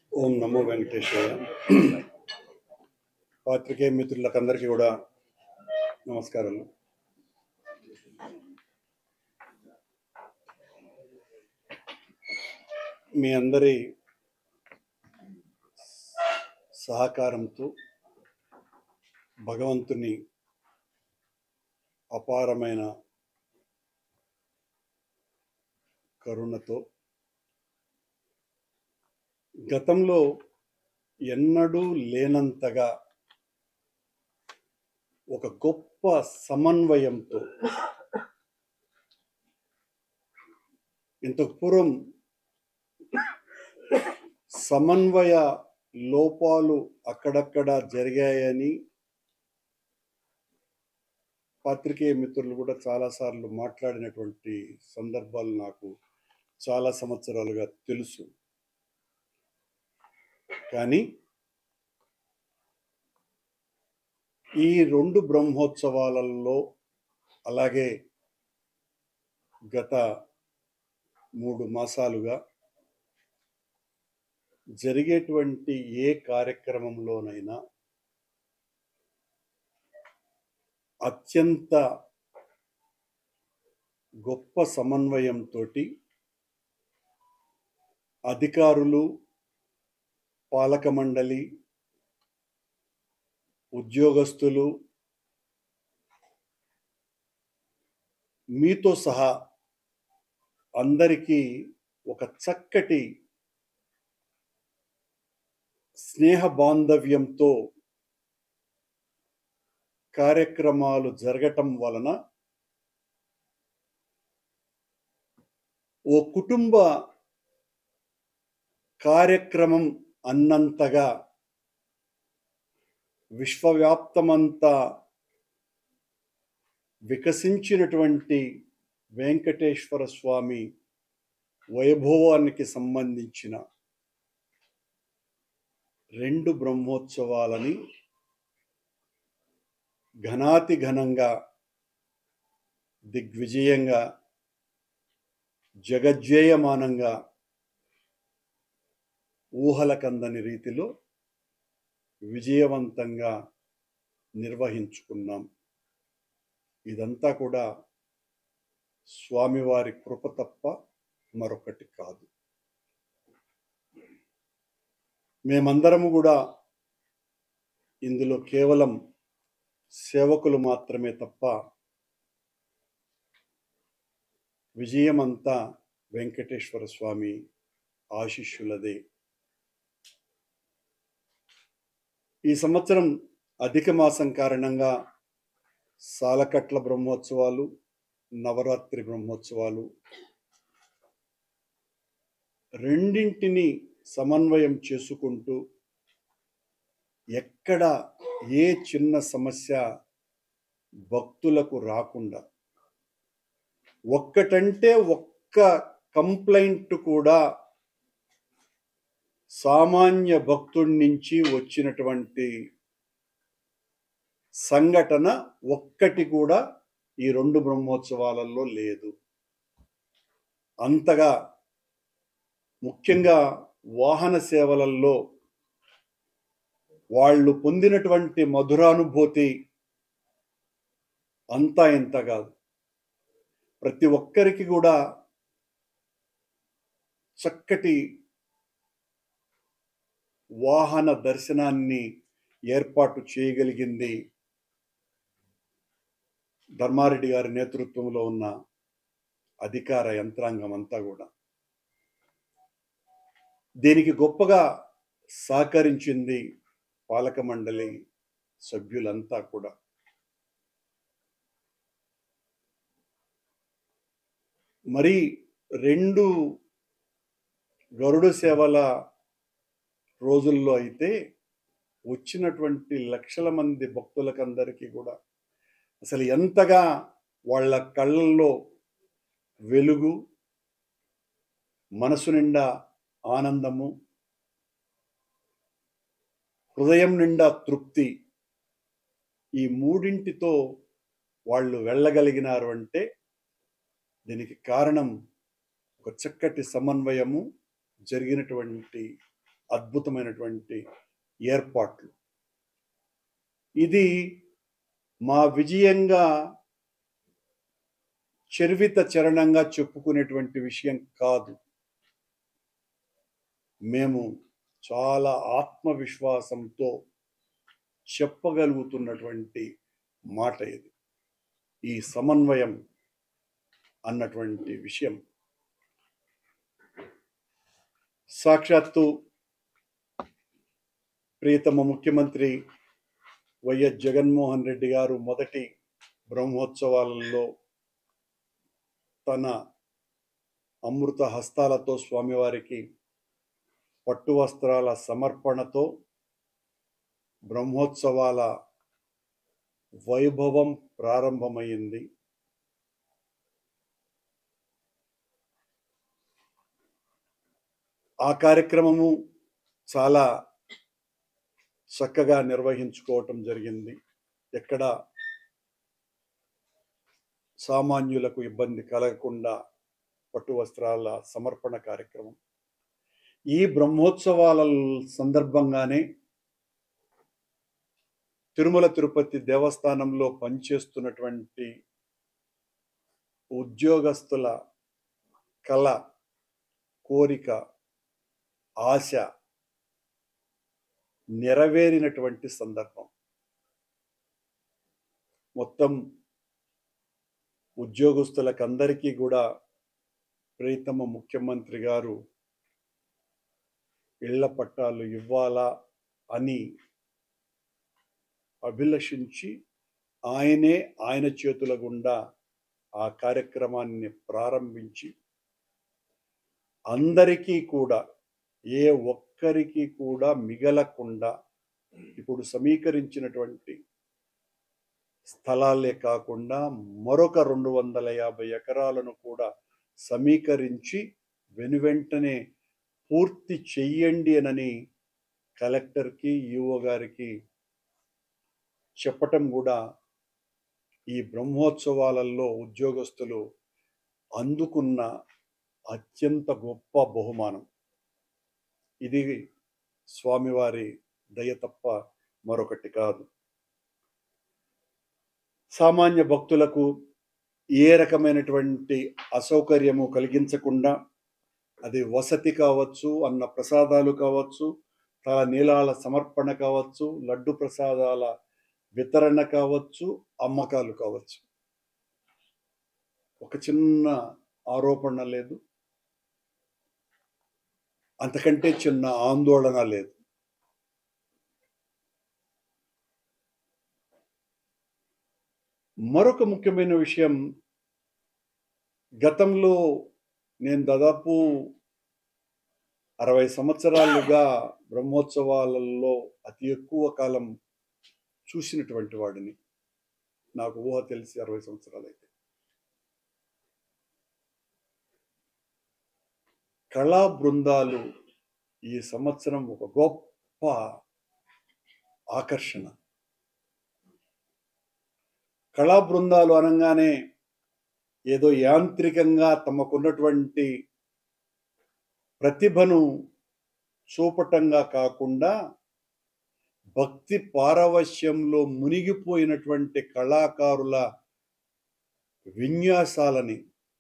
ఓం నమో వెంకటేశ్వర పాత్రికేయ మిత్రులకందరికీ కూడా నమస్కారాలు మీ అందరి సహకారంతో భగవంతుని అపారమైన కరుణతో గతంలో ఎన్నడూ లేనంతగా ఒక గొప్ప సమన్వయంతో ఇంతకు పూర్వం సమన్వయ లోపాలు అక్కడక్కడ జరిగాయని పాత్రికేయ మిత్రులు కూడా చాలాసార్లు మాట్లాడినటువంటి సందర్భాలు నాకు చాలా సంవత్సరాలుగా తెలుసు కానీ ఈ రెండు బ్రహ్మోత్సవాలలో అలాగే గత మూడు మాసాలుగా జరిగేటువంటి ఏ కార్యక్రమంలోనైనా అత్యంత గొప్ప సమన్వయంతో అధికారులు పాలక మండలి ఉద్యోగస్తులు మీతో సహా అందరికీ ఒక చక్కటి స్నేహ బాంధవ్యంతో కార్యక్రమాలు జరగటం వలన ఓ కుటుంబ కార్యక్రమం అన్నంతగా విశ్వవ్యాప్తమంతా వికసించినటువంటి వెంకటేశ్వర స్వామి వైభవానికి సంబంధించిన రెండు బ్రహ్మోత్సవాలని ఘనాతి ఘనంగా దిగ్విజయంగా జగజ్జేయమానంగా ఊహలకందని రీతిలో విజయవంతంగా నిర్వహించుకున్నాం ఇదంతా కూడా స్వామివారి కృప తప్ప మరొకటి కాదు మేమందరము కూడా ఇందులో కేవలం సేవకులు మాత్రమే తప్ప విజయమంతా వెంకటేశ్వర స్వామి ఆశిష్యులదే ఈ సంవత్సరం అధిక మాసం కారణంగా సాలకట్ల బ్రహ్మోత్సవాలు నవరాత్రి బ్రహ్మోత్సవాలు రెండింటిని సమన్వయం చేసుకుంటూ ఎక్కడ ఏ చిన్న సమస్య భక్తులకు రాకుండా ఒక్కటంటే ఒక్క కంప్లైంట్ కూడా సామాన్య భక్తుడి నుంచి వచ్చినటువంటి సంఘటన ఒక్కటి కూడా ఈ రెండు బ్రహ్మోత్సవాలలో లేదు అంతగా ముఖ్యంగా వాహన సేవలలో వాళ్ళు పొందినటువంటి మధురానుభూతి అంతా ఇంత కాదు ప్రతి ఒక్కరికి కూడా చక్కటి వాహన దర్శనాన్ని ఏర్పాటు చేయగలిగింది ధర్మారెడ్డి గారి నేతృత్వంలో ఉన్న అధికార యంత్రాంగం అంతా కూడా దీనికి గొప్పగా సహకరించింది పాలక మండలి సభ్యులంతా కూడా మరి రెండు గరుడ సేవల రోజుల్లో అయితే వచ్చినటువంటి లక్షల మంది భక్తులకందరికీ కూడా అసలు ఎంతగా వాళ్ళ కళ్ళల్లో వెలుగు మనసు నిండా ఆనందము హృదయం నిండా తృప్తి ఈ మూడింటితో వాళ్ళు వెళ్ళగలిగినారు అంటే దీనికి కారణం ఒక చక్కటి సమన్వయము జరిగినటువంటి అద్భుతమైనటువంటి ఏర్పాట్లు ఇది మా విజయంగా చర్విత చరణంగా చెప్పుకునేటువంటి విషయం కాదు మేము చాలా ఆత్మవిశ్వాసంతో చెప్పగలుగుతున్నటువంటి మాట ఇది ఈ సమన్వయం అన్నటువంటి విషయం సాక్షాత్తు ప్రియతమ ముఖ్యమంత్రి వైఎస్ జగన్మోహన్ రెడ్డి గారు మొదటి బ్రహ్మోత్సవాలలో తన అమృత హస్తాలతో స్వామివారికి పట్టు వస్త్రాల సమర్పణతో బ్రహ్మోత్సవాల వైభవం ప్రారంభమైంది ఆ కార్యక్రమము చాలా చక్కగా నిర్వహించుకోవటం జరిగింది ఎక్కడ సామాన్యులకు ఇబ్బంది కలగకుండా పట్టు వస్త్రాల సమర్పణ కార్యక్రమం ఈ బ్రహ్మోత్సవాల సందర్భంగానే తిరుమల తిరుపతి దేవస్థానంలో పనిచేస్తున్నటువంటి ఉద్యోగస్తుల కళ కోరిక ఆశ నెరవేరినటువంటి సందర్భం మొత్తం ఉద్యోగస్తులకందరికీ కూడా ప్రీతమ ముఖ్యమంత్రి గారు ఇళ్ల పట్టాలు ఇవ్వాలా అని అభిలషించి ఆయనే ఆయన చేతుల గుండా ఆ కార్యక్రమాన్ని ప్రారంభించి అందరికీ కూడా ఏ ఒక్కరికి కూడా మిగలకుండా ఇప్పుడు సమీకరించినటువంటి స్థలాలే కాకుండా మరొక రెండు వందల యాభై ఎకరాలను కూడా సమీకరించి వెనువెంటనే పూర్తి చెయ్యండి అనని కలెక్టర్కి ఈఓ గారికి చెప్పటం కూడా ఈ బ్రహ్మోత్సవాలలో ఉద్యోగస్తులు అందుకున్న అత్యంత గొప్ప బహుమానం ఇది స్వామివారి దయ తప్ప మరొకటి కాదు సామాన్య భక్తులకు ఏ రకమైనటువంటి అసౌకర్యము కలిగించకుండా అది వసతి కావచ్చు అన్న ప్రసాదాలు కావచ్చు తల నీలాల సమర్పణ కావచ్చు లడ్డు ప్రసాదాల వితరణ కావచ్చు అమ్మకాలు కావచ్చు ఒక చిన్న ఆరోపణ లేదు అంతకంటే చిన్న ఆందోళన లేదు మరొక ముఖ్యమైన విషయం గతంలో నేను దాదాపు అరవై సంవత్సరాలుగా బ్రహ్మోత్సవాలలో అతి ఎక్కువ కాలం చూసినటువంటి వాడిని నాకు ఊహ తెలిసి అరవై సంవత్సరాలు అయితే కళా బృందాలు ఈ సంవత్సరం ఒక గొప్ప ఆకర్షణ కళా బృందాలు అనగానే ఏదో యాంత్రికంగా తమకున్నటువంటి ప్రతిభను చూపటంగా కాకుండా భక్తి పారవశ్యంలో మునిగిపోయినటువంటి కళాకారుల విన్యాసాలని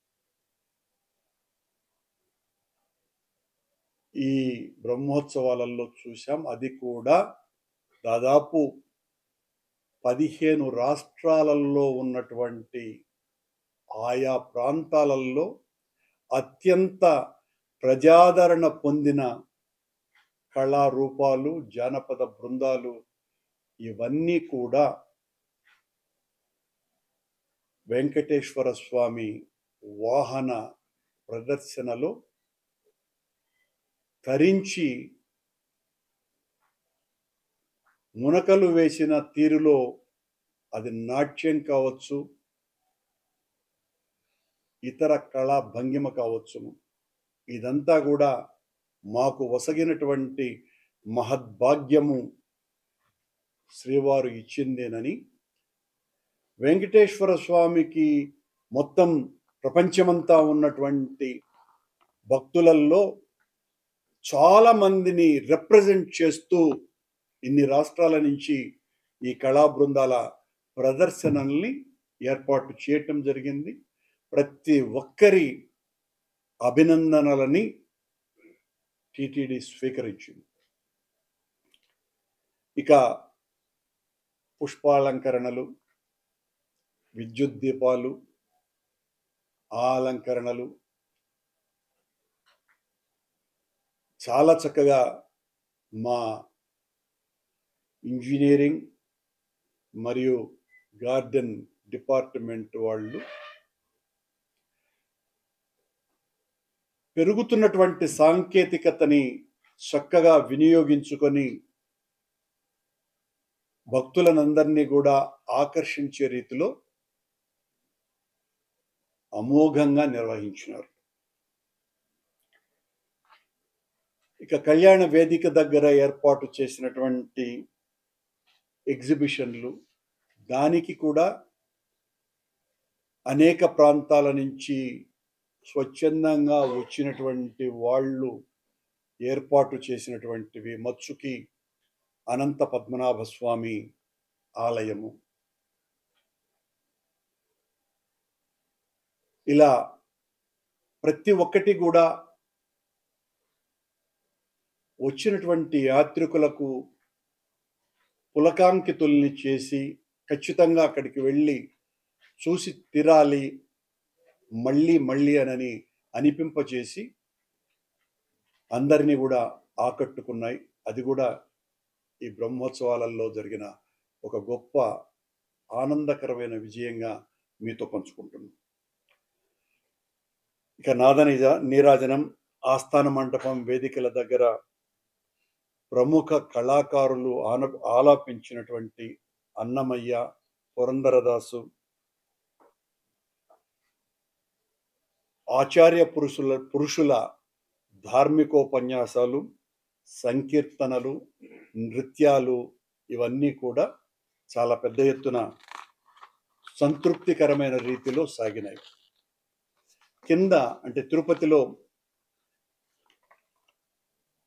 ఈ బ్రహ్మోత్సవాలలో చూసాం అది కూడా దాదాపు పదిహేను రాష్ట్రాలలో ఉన్నటువంటి ఆయా ప్రాంతాలలో అత్యంత ప్రజాదరణ పొందిన కళారూపాలు జానపద బృందాలు ఇవన్నీ కూడా వెంకటేశ్వర స్వామి వాహన ప్రదర్శనలో తరించి మునకలు వేసిన తీరులో అది నాట్యం కావచ్చు ఇతర కళా భంగిమ కావచ్చును ఇదంతా కూడా మాకు వసగినటువంటి మహద్భాగ్యము శ్రీవారు ఇచ్చిందేనని వెంకటేశ్వర స్వామికి మొత్తం ప్రపంచమంతా ఉన్నటువంటి భక్తులల్లో చాలా మందిని రిప్రజెంట్ చేస్తూ ఇన్ని రాష్ట్రాల నుంచి ఈ కళా బృందాల ప్రదర్శనల్ని ఏర్పాటు చేయటం జరిగింది ప్రతి ఒక్కరి అభినందనలని టిటిడి స్వీకరించింది ఇక పుష్పాలంకరణలు విద్యుత్ దీపాలు ఆ అలంకరణలు చాలా చక్కగా మా ఇంజనీరింగ్ మరియు గార్డెన్ డిపార్ట్మెంట్ వాళ్ళు పెరుగుతున్నటువంటి సాంకేతికతని చక్కగా వినియోగించుకొని భక్తులనందరినీ కూడా ఆకర్షించే రీతిలో అమోఘంగా నిర్వహించినారు ఇక కళ్యాణ వేదిక దగ్గర ఏర్పాటు చేసినటువంటి ఎగ్జిబిషన్లు దానికి కూడా అనేక ప్రాంతాల నుంచి స్వచ్ఛందంగా వచ్చినటువంటి వాళ్ళు ఏర్పాటు చేసినటువంటివి మత్సుకి అనంత పద్మనాభ స్వామి ఆలయము ఇలా ప్రతి ఒక్కటి కూడా వచ్చినటువంటి యాత్రికులకు పులకాంకితుల్ని చేసి ఖచ్చితంగా అక్కడికి వెళ్ళి చూసి తిరాలి మళ్ళీ మళ్ళీ అనని అనిపింపచేసి అందరినీ కూడా ఆకట్టుకున్నాయి అది కూడా ఈ బ్రహ్మోత్సవాలలో జరిగిన ఒక గొప్ప ఆనందకరమైన విజయంగా మీతో పంచుకుంటున్నాను ఇక నాదనిజ నీరాజనం ఆస్థాన మండపం వేదికల దగ్గర ప్రముఖ కళాకారులు ఆన ఆలాపించినటువంటి అన్నమయ్య పురందరదాసు ఆచార్య పురుషుల పురుషుల ధార్మికోపన్యాసాలు సంకీర్తనలు నృత్యాలు ఇవన్నీ కూడా చాలా పెద్ద ఎత్తున సంతృప్తికరమైన రీతిలో సాగినాయి కింద అంటే తిరుపతిలో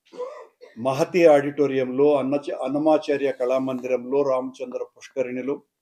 మహతి ఆడిటోరియంలో అన్న అన్నమాచార్య కళామందిరంలో రామచంద్ర పుష్కరిణిలో